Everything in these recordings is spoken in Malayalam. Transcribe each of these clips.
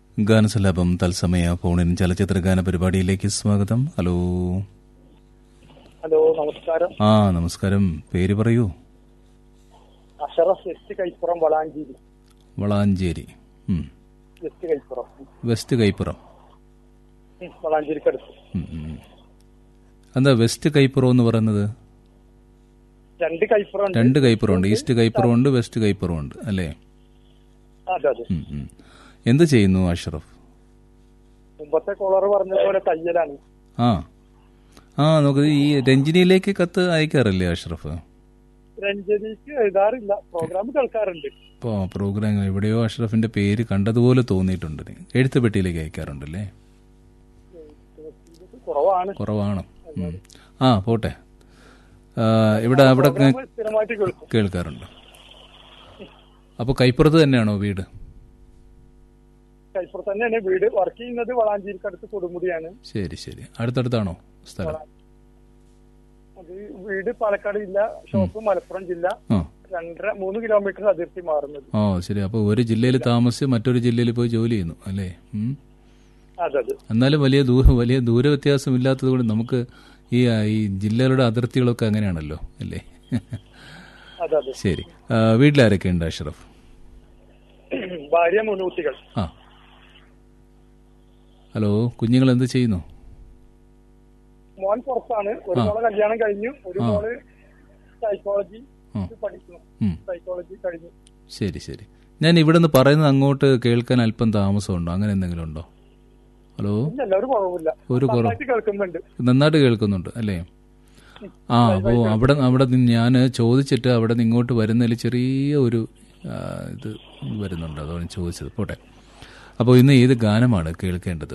ഗാനസലാപം തത്സമയ ഫോണിൻ ചലച്ചിത്ര ഗാന പരിപാടിയിലേക്ക് സ്വാഗതം ഹലോ ഹലോ നമസ്കാരം ആ നമസ്കാരം പേര് പറയൂ അഷറഫ് വെസ്റ്റ് കൈപ്പുറം വളാഞ്ചേരി വളാഞ്ചേരി ഉം. വെസ്റ്റ് കൈപ്പുറം വെസ്റ്റ് കൈപ്പുറം ഉം, വളാഞ്ചേരിക്കടുത്ത് ഉം, ഉം. എന്താ വെസ്റ്റ് കൈപ്പുറം എന്ന് പറയുന്നത് രണ്ട് കൈപ്പുറം ഉണ്ട് രണ്ട് കൈപ്പുറം ഉണ്ട് ഈസ്റ്റ് കൈപ്പുറം ഉണ്ട് വെസ്റ്റ് കൈപ്പുറം ഉണ്ട് അല്ലേ അതെ അതെ ഉം, ഉം. എന്ത് ചെയ്യുന്നു അഷ്റഫ് മുമ്പത്തെ കോളർ പറഞ്ഞ പോലെ തയ്യലാണ് ആ ആ നമുക്ക് ഈ രഞ്ജിനിയിലേക്ക് കത്ത് അയക്കാറില്ലേ അഷ്റഫ് രഞ്ജനിക്ക് എഴുതാറില്ല പ്രോഗ്രാം കേൾക്കാറുണ്ട് ഇപ്പോൾ പ്രോഗ്രാം എവിടെയോ അഷ്റഫിന്റെ പേര് കണ്ടതുപോലെ തോന്നിയിട്ടുണ്ട് എഴുത്ത് പെട്ടിയിലേക്ക് അയക്കാറുണ്ടല്ലേ ഇത് കുറവാണ് കുറവാണ് ഉം. ആ പോട്ടെ ആ, ഇവിടെ അവിടെ പ്രോഗ്രാം സ്ഥിരമായിട്ട് കേൾക്കും കേൾക്കാറുണ്ട് അപ്പോൾ കൈപ്പുറത്ത് തന്നെയാണോ വീട് കൈപ്പുറത്ത് തന്നെയാണ് വീട് വർക്ക് ചെയ്യുന്നത് വളാഞ്ചേരിക്കടുത്ത് കൊടുമുടിയാണ് ശരി ശരി അടുത്തടുത്താണോ സ്ഥലം അത് വീട് പാലക്കാട് ജില്ല ഷോപ്പ് മലപ്പുറം ജില്ല ആ രണ്ടര മൂന്ന് കിലോമീറ്റർ അതിർത്തി മാറുന്നത് ഓ ശരി അപ്പോൾ ഒരു ജില്ലയിൽ താമസിച്ച് മറ്റൊരു ജില്ലയിൽ പോയി ജോലി ചെയ്യുന്നു അല്ലേ ഉം. അതെ അതെ എന്നാലും വലിയ ദൂരം വലിയ ദൂരവ്യത്യാസം ഇല്ലാത്തത് കൊണ്ട് നമുക്ക് ഈ ആ, ഈ ജില്ലകളുടെ അതിർത്തികളൊക്കെ അങ്ങനെയാണല്ലോ അല്ലേ അതെ അതെ ശരി ആ, വീട്ടിലാരൊക്കെ ഉണ്ട് അഷ്റഫ് ഭാര്യ മൂന്ന് കുട്ടികൾ ആ ഹലോ കുഞ്ഞുങ്ങൾ എന്ത് ചെയ്യുന്നു മോൻ പുറത്താണ് ഒരു ആ. മോളെ കല്യാണം കഴിഞ്ഞു ഒരു ആ. മോള് സൈക്കോളജി ആ. പഠിക്കുന്നു ഉം. സൈക്കോളജി കഴിഞ്ഞു ശരി ശരി ഞാൻ ഇവിടെ നിന്ന് പറയുന്നത് അങ്ങോട്ട് കേൾക്കാൻ അല്പം താമസമുണ്ടോ അങ്ങനെ എന്തെങ്കിലും ഉണ്ടോ ഹലോ ഇല്ല ഒരു കുറവില്ല ഒരു കുറവ് നന്നായിട്ട് കേൾക്കുന്നുണ്ട് നന്നായിട്ട് കേൾക്കുന്നുണ്ട് അല്ലേ ആ അപ്പോൾ അവിടെ അവിടെ ഞാൻ ചോദിച്ചിട്ട് അവിടെ നിന്ന് ഇങ്ങോട്ട് വരുന്നതിൽ ചെറിയ ഒരു ആ, ഇത് വരുന്നുണ്ട് അതാണ് ചോദിച്ചത് പോട്ടെ അപ്പോൾ ഇന്ന് ഏത് ഗാനമാണ് കേൾക്കേണ്ടത്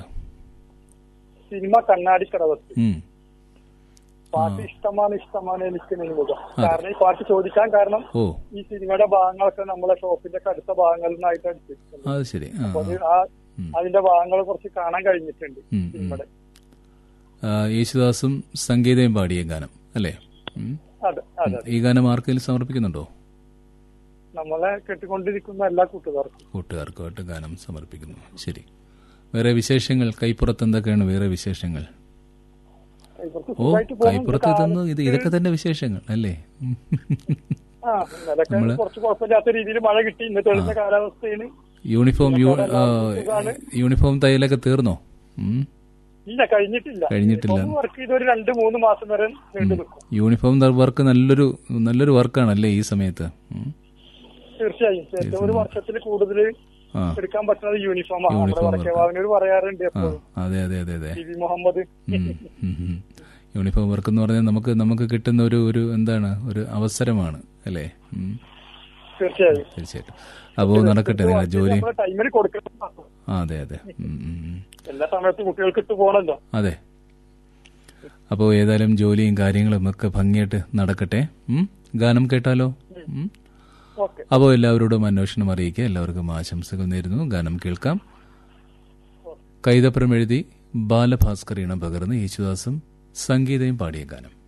സിനിമ കണ്ണാടിക്കടവത്ത് ഉം. പാട്ട് ഇഷ്ടമാണ് ഇഷ്ടമാണ് എനിക്ക് നിന്നുക കാരണം ഈ പാട്ട് ചോദിക്കാൻ കാരണം ഓ ഈ സിനിമയുടെ ഭാഗങ്ങളൊക്കെ നമ്മളെ ഷോപ്പിന്റെ ഒക്കെ അടുത്ത ഭാഗങ്ങളിൽ നിന്നായിട്ട് എടുത്തിട്ടുണ്ട് അത് ശരി ആ അപ്പൊ ആ. അത് ആ അതിന്റെ ഭാഗങ്ങൾ കുറച്ച് കാണാൻ കഴിഞ്ഞിട്ടുണ്ട് ഉം, ഉം. സിനിമയുടെ ആ, യേശുദാസും സംഗീതയും പാടിയ ഗാനം അല്ലേ ഉം. അതെ അതെ ഈ ഗാനം ആർക്കെങ്കിലും സമർപ്പിക്കുന്നുണ്ടോ നമ്മളെ കേട്ടുകൊണ്ടിരിക്കുന്ന എല്ലാ കൂട്ടുകാർക്കും കൂട്ടുകാർക്കുമായിട്ട് ഗാനം സമർപ്പിക്കുന്നു ശരി വേറെ വിശേഷങ്ങൾ കൈപ്പുറത്ത് എന്തൊക്കെയാണ് വേറെ വിശേഷങ്ങൾ ഇവർക്ക് ഓ സുഖമായിട്ട് പോകുന്നുണ്ട്. കൈപ്പുറത്ത് ഇതൊന്നും ഇത് ഇതൊക്കെ തന്നെ വിശേഷങ്ങൾ അല്ലേ ഉം. ആ ഇന്നലൊക്കെ കുറച്ച് കുഴപ്പമില്ലാത്ത രീതിയിൽ മഴ കിട്ടി ഇന്ന് തെളിഞ്ഞ കാലാവസ്ഥയാണ് യൂണിഫോം യൂ- ആ, യൂണിഫോം തയ്യലൊക്കെ തീർന്നോ ഉം. ഇല്ല കഴിഞ്ഞിട്ടില്ല കഴിഞ്ഞിട്ടില്ല. വർക്ക് ചെയ്ത് ഒരു രണ്ട് മൂന്ന് മാസം വരെ നീണ്ടു നിൽക്കും യൂണിഫോം വർക്ക് നല്ലൊരു നല്ലൊരു വർക്കാണല്ലേ ഈ സമയത്ത് ഉം. തീർച്ചയായും ഏറ്റവും ഒരു വർഷത്തിൽ കൂടുതൽ ആ എടുക്കാൻ പറ്റുന്നത് യൂണിഫോമാണ് നമ്മുടെ യൂണിഫോം വടക്കേവാവിനോട് പറയാറുണ്ട് ആ എപ്പോഴും അതെ അതെ അതെ അതെ ടി വി മുഹമ്മദ് ഉം, ഉം, ഉം. യൂണിഫോം വർക്ക് എന്ന് പറഞ്ഞാൽ നമുക്ക് നമുക്ക് കിട്ടുന്ന ഒരു ഒരു എന്താണ് ഒരു അവസരമാണ് അല്ലേ ഉം. തീർച്ചയായും തീർച്ചയായിട്ടും അപ്പോൾ നടക്കട്ടെ നിങ്ങളുടെ ജോലി നമ്മുടെ ടൈമിന് കൊടുക്കണം ആ അതെ അതെ ഉം, ഉം, ഉം. എല്ലാ സമയത്തും കുട്ടികൾക്ക് ഇട്ട് പോകണല്ലോ അതെ അപ്പോൾ ഏതായാലും ജോലിയും കാര്യങ്ങളും ഒക്കെ ഭംഗിയായിട്ട് നടക്കട്ടെ ഉം? ഗാനം കേട്ടാലോ ഉം? ഓക്കെ അപ്പോൾ എല്ലാവരോടും അന്വേഷണം അറിയിക്കുക എല്ലാവർക്കും ആശംസകൾ നേരുന്നു ഗാനം കേൾക്കാം കൈതപ്പുറം എഴുതി ബാലഭാസ്കർ ഇണം പകർന്ന് യേശുദാസും സംഗീതയും പാടിയ ഗാനം